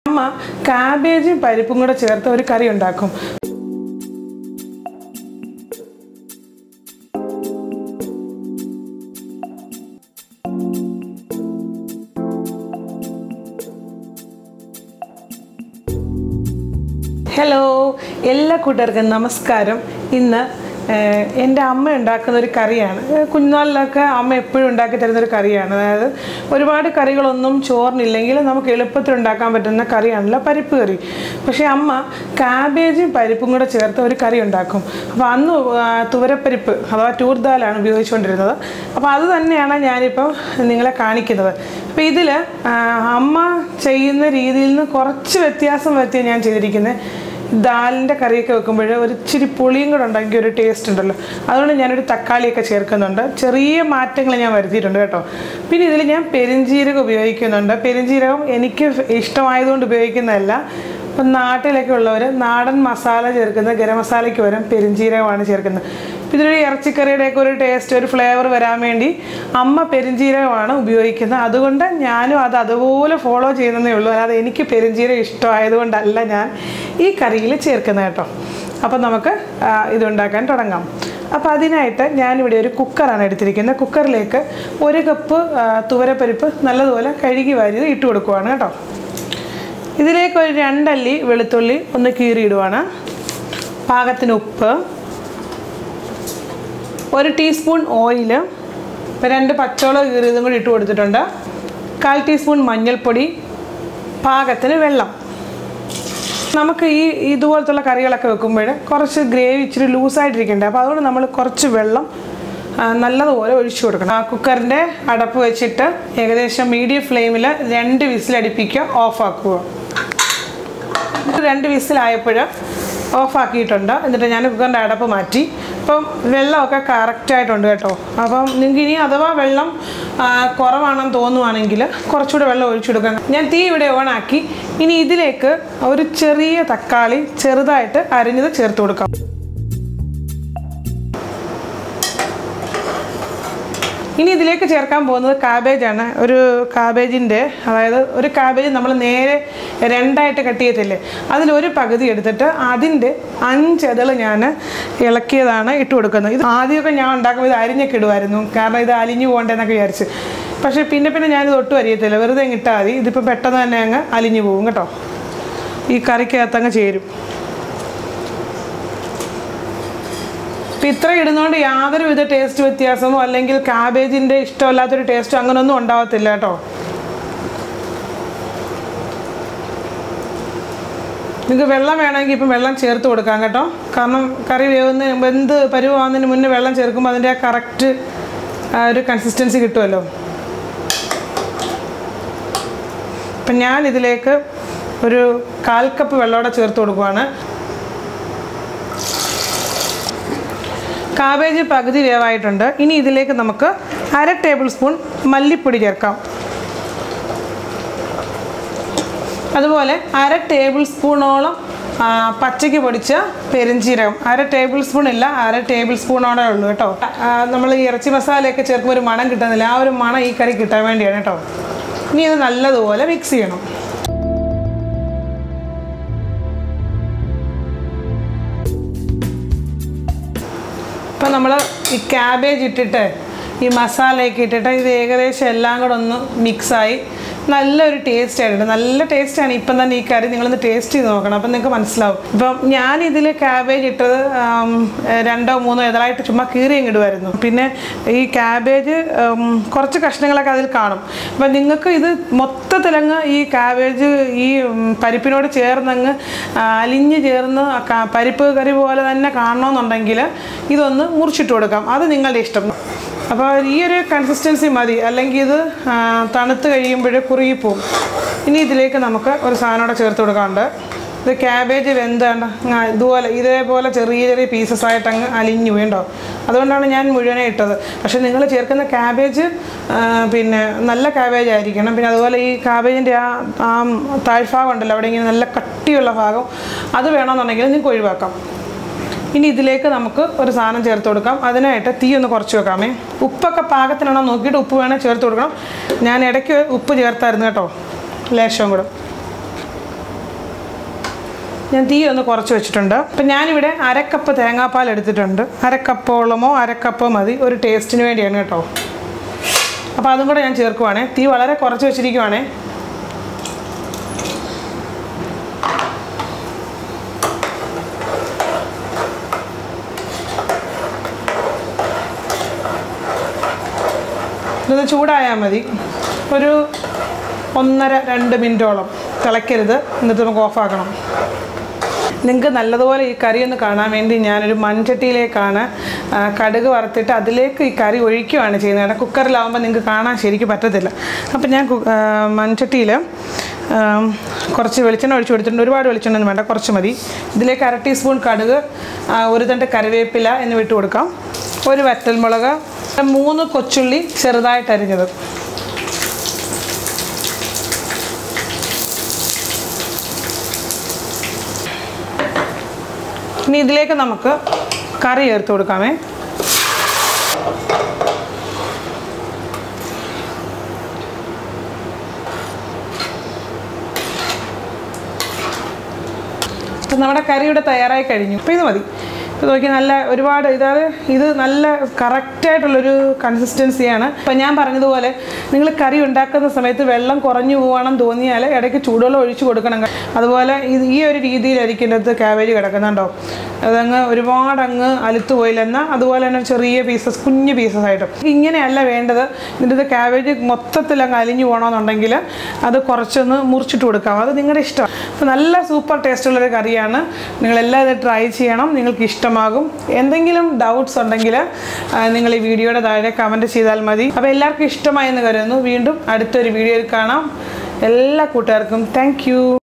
അമ്മ കാബേജും പരിപ്പും കൂടെ ചേർത്ത് ഒരു കറി ഉണ്ടാക്കും ഹലോ എല്ലാ കൂട്ടുകാർക്കും നമസ്കാരം ഇന്ന് ഏഹ്, എൻ്റെ അമ്മ ഉണ്ടാക്കുന്ന ഒരു കറിയാണ് ഏഹ്, കുഞ്ഞുനാളിലൊക്കെ അമ്മ എപ്പോഴും ഉണ്ടാക്കി തരുന്ന ഒരു കറിയാണ് അതായത് ഒരുപാട് കറികളൊന്നും ചോറിനില്ലെങ്കിൽ നമുക്ക് എളുപ്പത്തിൽ ഉണ്ടാക്കാൻ പറ്റുന്ന കറിയാണല്ലോ പരിപ്പ് കറി പക്ഷേ അമ്മ കാബേജും പരിപ്പും കൂടെ ചേർത്ത് ഒരു കറി ഉണ്ടാക്കും അപ്പോൾ അന്ന് ആ, തുവരപ്പരിപ്പ് അഥവാ ടൂർ ദാലാണ് ഉപയോഗിച്ചുകൊണ്ടിരുന്നത് അപ്പോൾ അത് തന്നെയാണ് ഞാനിപ്പോൾ നിങ്ങളെ കാണിക്കുന്നത് അപ്പോൾ ഇതിൽ അമ്മ ചെയ്യുന്ന രീതിയിൽ നിന്ന് കുറച്ച് വ്യത്യാസം വരുത്തിയാണ് ഞാൻ ചെയ്തിരിക്കുന്നത് ദാലിൻ്റെ കറിയൊക്കെ വെക്കുമ്പോൾ ഒരു ഇച്ചിരി പുളിയും കൂടെ ഉണ്ടെങ്കിൽ ഒരു ടേസ്റ്റ് ഉണ്ടല്ലോ അതുകൊണ്ട് ഞാനൊരു തക്കാളിയൊക്കെ ചേർക്കുന്നുണ്ട് ചെറിയ മാറ്റങ്ങൾ ഞാൻ വരുത്തിയിട്ടുണ്ട് കേട്ടോ പിന്നെ ഇതിൽ ഞാൻ പെരിഞ്ജീരകം ഉപയോഗിക്കുന്നുണ്ട് പെരിഞ്ജീരകം എനിക്ക് ഇഷ്ടമായതുകൊണ്ട് ഉപയോഗിക്കുന്നതല്ല ഇപ്പം നാട്ടിലൊക്കെ ഉള്ളവർ നാടൻ മസാല ചേർക്കുന്നത് ഗരം മസാലയ്ക്ക് പകരം പെരിഞ്ജീരകമാണ് ചേർക്കുന്നത് ഇതിലൊരു ഇറച്ചിക്കറിയുടെയൊക്കെ ഒരു ടേസ്റ്റ് ഒരു ഫ്ലേവർ വരാൻ വേണ്ടി അമ്മ പെരിഞ്ജീരകമാണ് ഉപയോഗിക്കുന്നത് അതുകൊണ്ട് ഞാനും അത് അതുപോലെ ഫോളോ ചെയ്യുന്നതേ ഉള്ളൂ അല്ലാതെ എനിക്ക് പെരിഞ്ജീരകം ഇഷ്ടമായതുകൊണ്ടല്ല ഞാൻ ഈ കറിയിൽ ചേർക്കുന്നത് കേട്ടോ അപ്പം നമുക്ക് ആ, ഇതുണ്ടാക്കാൻ തുടങ്ങാം അപ്പോൾ അതിനായിട്ട് ഞാനിവിടെ ഒരു കുക്കറാണ് എടുത്തിരിക്കുന്നത് കുക്കറിലേക്ക് ഒരു കപ്പ് ആ, തുവരപ്പരിപ്പ് നല്ലതുപോലെ കഴുകി വാരി ഇട്ട് കൊടുക്കുവാണ് കേട്ടോ ഇതിലേക്ക് ഒരു രണ്ടല്ലി വെളുത്തുള്ളി ഒന്ന് കീറിയിടുവാണ് പാകത്തിന് ഉപ്പ് ഒരു ടീസ്പൂൺ ഓയിൽ രണ്ട് പച്ചമുളക് കീറിയതും കൂടി ഇട്ട് കൊടുത്തിട്ടുണ്ട് കാൽ ടീസ്പൂൺ മഞ്ഞൾപ്പൊടി പാകത്തിന് വെള്ളം നമുക്ക് ഈ ഇതുപോലത്തുള്ള കറികളൊക്കെ വെക്കുമ്പോൾ കുറച്ച് ഗ്രേവി ഇച്ചിരി ലൂസായിട്ടിരിക്കണ്ടേ അപ്പോൾ അതുകൊണ്ട് നമ്മൾ കുറച്ച് വെള്ളം ആ, നല്ലതുപോലെ ഒഴിച്ചു കൊടുക്കണം ആ കുക്കറിൻ്റെ അടപ്പ് വെച്ചിട്ട് ഏകദേശം മീഡിയം ഫ്ലെയിമിൽ രണ്ട് വിസിലടിപ്പിക്കുക ഓഫാക്കുക രണ്ട് വിസിലായപ്പോൾ ഓഫാക്കിയിട്ടുണ്ട് എന്നിട്ട് ഞാൻ കുക്കറിൻ്റെ അടപ്പ് മാറ്റി അപ്പം വെള്ളമൊക്കെ കറക്റ്റായിട്ടുണ്ട് കേട്ടോ അപ്പം നിങ്ങൾക്ക് ഇനി അഥവാ വെള്ളം ആ, കുറവാണെന്ന് തോന്നുവാണെങ്കിൽ കുറച്ചുകൂടെ വെള്ളം ഒഴിച്ചു കൊടുക്കാം ഞാൻ തീ ഇവിടെ ഓണാക്കി ഇനി ഇതിലേക്ക് ഒരു ചെറിയ തക്കാളി ചെറുതായിട്ട് അരിഞ്ഞത് ചേർത്ത് കൊടുക്കാം ഇനി ഇതിലേക്ക് ചേർക്കാൻ പോകുന്നത് കാബേജാണ് ഒരു കാബേജിൻ്റെ അതായത് ഒരു കാബേജ് നമ്മൾ നേരെ രണ്ടായിട്ട് കട്ട് ചെയ്യത്തില്ലേ അതിലൊരു പകുതി എടുത്തിട്ട് അതിൻ്റെ അഞ്ചതൾ ഞാൻ ഇളക്കിയതാണ് ഇട്ട് കൊടുക്കുന്നത് ഇത് ആദ്യമൊക്കെ ഞാൻ ഉണ്ടാക്കുമ്പോൾ ഇത് അരിഞ്ഞൊക്കെ ഇടുമായിരുന്നു കാരണം ഇത് അലിഞ്ഞു പോകണ്ടെന്നൊക്കെ വിചാരിച്ച് പക്ഷേ പിന്നെ പിന്നെ ഞാനിത് ഒട്ടും അരിയത്തില്ല വെറുതെ അങ്ങ് ഇട്ടാൽ മതി ഇതിപ്പോൾ പെട്ടെന്ന് തന്നെ അങ്ങ് അലിഞ്ഞു പോകും കേട്ടോ ഈ കറിക്കകത്ത് അങ്ങ് ചേരും അപ്പം ഇത്ര ഇടുന്നതുകൊണ്ട് യാതൊരു വിധ ടേസ്റ്റ് വ്യത്യാസമോ അല്ലെങ്കിൽ കാബേജിൻ്റെ ഇഷ്ടമല്ലാത്തൊരു ടേസ്റ്റോ അങ്ങനെയൊന്നും ഉണ്ടാവത്തില്ല കേട്ടോ നിങ്ങൾക്ക് വെള്ളം വേണമെങ്കിൽ ഇപ്പം വെള്ളം ചേർത്ത് കൊടുക്കാം കേട്ടോ കാരണം കറി വേവുന്ന വെന്ത് പരുവാകുന്നതിന് മുന്നേ വെള്ളം ചേർക്കുമ്പോൾ അതിൻ്റെ ആ കറക്റ്റ് ഒരു കൺസിസ്റ്റൻസി കിട്ടുമല്ലോ അപ്പം ഞാൻ ഇതിലേക്ക് ഒരു കാൽ കപ്പ് വെള്ളമോടെ ചേർത്ത് കൊടുക്കുവാണ് കാബേജ് പകുതി വേവായിട്ടുണ്ട് ഇനി ഇതിലേക്ക് നമുക്ക് അര ടേബിൾ സ്പൂൺ മല്ലിപ്പൊടി ചേർക്കാം അതുപോലെ അര ടേബിൾ സ്പൂണോളം ആ, പച്ചയ്ക്ക് പൊടിച്ച പെരിഞ്ചീരകം അര ടേബിൾ സ്പൂൺ ഇല്ല അര ടേബിൾ സ്പൂണോടെ ഉള്ളൂ കേട്ടോ നമ്മൾ ഈ ഇറച്ചി മസാലയൊക്കെ ചേർക്കുമ്പോൾ ഒരു മണം കിട്ടുന്നില്ല ആ ഒരു മണം ഈ കറി കിട്ടാൻ വേണ്ടിയാണ് കേട്ടോ ഇനി ഇത് നല്ലതുപോലെ മിക്സ് ചെയ്യണം ഇപ്പം നമ്മൾ ഈ ക്യാബേജ് ഇട്ടിട്ട് ഈ മസാലയൊക്കെ ഇട്ടിട്ട് ഇത് ഏകദേശം എല്ലാം കൂടെ ഒന്ന് മിക്സായി നല്ലൊരു ടേസ്റ്റ് ആയിട്ടുണ്ട് നല്ല ടേസ്റ്റാണ് ഇപ്പം തന്നെ ഈ കറി നിങ്ങളൊന്ന് ടേസ്റ്റ് ചെയ്ത് നോക്കണം അപ്പം നിങ്ങൾക്ക് മനസ്സിലാവും ഇപ്പം ഞാൻ ഇതിൽ ക്യാബേജ് ഇട്ടത് ആം, രണ്ടോ മൂന്നോ ഇതളായിട്ട് ചുമ്മാ കീറി ഇടുമായിരുന്നു പിന്നെ ഈ ക്യാബേജ് ഉം, കുറച്ച് കഷ്ണങ്ങളൊക്കെ അതിൽ കാണും അപ്പം നിങ്ങൾക്ക് ഇത് മൊത്തത്തിലങ്ങ് ഈ ക്യാബേജ് ഈ ഉം, പരിപ്പിനോട് ചേർന്നങ്ങ് ആ, അലിഞ്ഞ് ചേർന്ന് ആ ക- പരിപ്പ് കറി പോലെ തന്നെ കാണണമെന്നുണ്ടെങ്കിൽ ഇതൊന്ന് മുറിച്ചിട്ട് കൊടുക്കാം അത് നിങ്ങളുടെ ഇഷ്ടം അപ്പോൾ ഈ ഒരു കൺസിസ്റ്റൻസി മതി അല്ലെങ്കിൽ ഇത് ആ, തണുത്ത് കഴിയുമ്പോൾ കുറുകിപ്പോവും ഇനി ഇതിലേക്ക് നമുക്ക് ഒരു സാധനം കൂടെ ചേർത്ത് കൊടുക്കാറുണ്ട് ഇത് ക്യാബേജ് വെന്താണ്ട ഇതുപോലെ ഇതേപോലെ ചെറിയ ചെറിയ പീസസ് ആയിട്ട് അങ്ങ് അലിഞ്ഞു വേണ്ടോ അതുകൊണ്ടാണ് ഞാൻ മുഴുവനെ ഇട്ടത് പക്ഷേ നിങ്ങൾ ചേർക്കുന്ന ക്യാബേജ് ആ, പിന്നെ നല്ല ക്യാബേജ് ആയിരിക്കണം പിന്നെ അതുപോലെ ഈ ക്യാബേജിൻ്റെ ആ ആ താഴ്ഭാഗം ഉണ്ടല്ലോ അവിടെ ഇങ്ങനെ നല്ല കട്ടിയുള്ള ഭാഗം അത് വേണമെന്നുണ്ടെങ്കിൽ നിങ്ങൾക്ക് ഒഴിവാക്കാം ഇനി ഇതിലേക്ക് നമുക്ക് ഒരു സാധനം ചേർത്ത് കൊടുക്കാം അതിനായിട്ട് തീ ഒന്ന് കുറച്ച് വെക്കാമേ ഉപ്പൊക്കെ പാകത്തിനാണോ നോക്കിയിട്ട് ഉപ്പ് വേണേൽ ചേർത്ത് കൊടുക്കണം ഞാൻ ഇടയ്ക്ക് ഉപ്പ് ചേർത്തായിരുന്നു കേട്ടോ ലേശവും കൂടെ ഞാൻ തീ ഒന്ന് കുറച്ച് വെച്ചിട്ടുണ്ട് അപ്പം ഞാനിവിടെ അരക്കപ്പ് തേങ്ങാപ്പാൽ എടുത്തിട്ടുണ്ട് അരക്കപ്പോളമോ അരക്കപ്പോ മതി ഒരു ടേസ്റ്റിന് വേണ്ടിയാണ് കേട്ടോ അപ്പോൾ അതും കൂടെ ഞാൻ ചേർക്കുവാണേ തീ വളരെ കുറച്ച് വെച്ചിരിക്കുവാണേ ഇതൊന്ന് ചൂടായാൽ മതി ഒരു ഒന്നര രണ്ട് മിനിറ്റോളം തിളയ്ക്കരുത് എന്നിട്ട് നമുക്ക് ഓഫാക്കണം നിങ്ങൾക്ക് നല്ലതുപോലെ ഈ കറി ഒന്ന് കാണാൻ വേണ്ടി ഞാനൊരു മൺചട്ടിയിലേക്കാണ് ആ, കടുക് വറുത്തിട്ട് അതിലേക്ക് ഈ കറി ഒഴിക്കുകയാണ് ചെയ്യുന്നത് കാരണം കുക്കറിലാവുമ്പോൾ നിങ്ങൾക്ക് കാണാൻ ശരിക്കും പറ്റത്തില്ല അപ്പം ഞാൻ കു- ആ, മൺചട്ടിയിൽ ആ, കുറച്ച് വെളിച്ചെണ്ണ ഒഴിച്ച് കൊടുത്തിട്ടുണ്ട് ഒരുപാട് വെളിച്ചെണ്ണ ഒന്നും വേണ്ട കുറച്ച് മതി ഇതിലേക്ക് അര ടീസ്പൂൺ കടുക് ആ, ഒരു തണ്ട് കറിവേപ്പില എന്ന് വിട്ട് കൊടുക്കാം ഒരു വറ്റൽമുളക് മൂന്ന് കൊച്ചുള്ളി ചെറുതായിട്ട് അരിഞ്ഞത് ഇനി ഇതിലേക്ക് നമുക്ക് കറി ചേർത്ത് കൊടുക്കാമേ അപ്പം നമ്മുടെ കറി ഇവിടെ തയ്യാറായി കഴിഞ്ഞു അപ്പോൾ ഇത് മതി ഇത് നോക്കി നല്ല ഒരുപാട് ഇതായത് ഇത് നല്ല കറക്റ്റായിട്ടുള്ളൊരു കൺസിസ്റ്റൻസിയാണ് അപ്പം ഞാൻ പറഞ്ഞതുപോലെ നിങ്ങൾ കറി ഉണ്ടാക്കുന്ന സമയത്ത് വെള്ളം കുറഞ്ഞു പോകണമെന്ന് തോന്നിയാൽ ഇടയ്ക്ക് ചൂടുവെള്ളം ഒഴിച്ചു കൊടുക്കണം അതുപോലെ ഇത് ഈ ഒരു രീതിയിലായിരിക്കും ഇതിനകത്ത് ക്യാബേജ് കിടക്കുന്നുണ്ടോ അതങ്ങ് ഒരുപാട് അങ്ങ് അലുത്തു പോയില്ലെന്നാൽ അതുപോലെ തന്നെ ചെറിയ പീസസ് കുഞ്ഞു പീസസ് ആയിട്ട് ഇങ്ങനെയല്ല വേണ്ടത് ഇതിൻ്റെ ക്യാബേജ് മൊത്തത്തിൽ അങ്ങ് അലിഞ്ഞു പോകണമെന്നുണ്ടെങ്കിൽ അത് കുറച്ചൊന്ന് മുറിച്ചിട്ട് കൊടുക്കാം അത് നിങ്ങളുടെ ഇഷ്ടം അപ്പോൾ നല്ല സൂപ്പർ ടേസ്റ്റുള്ളൊരു കറിയാണ് നിങ്ങളെല്ലാം ഇത് ട്രൈ ചെയ്യണം നിങ്ങൾക്ക് ഇഷ്ടമാകും എന്തെങ്കിലും ഡൗട്ട്സ് ഉണ്ടെങ്കിൽ ആ, നിങ്ങൾ ഈ വീഡിയോയുടെ താഴെ കമൻറ്റ് ചെയ്താൽ മതി അപ്പോൾ എല്ലാവർക്കും ഇഷ്ടമായി എന്ന് കരുതുന്നു വീണ്ടും അടുത്തൊരു വീഡിയോയിൽ കാണാം എല്ലാ കൂട്ടുകാർക്കും താങ്ക്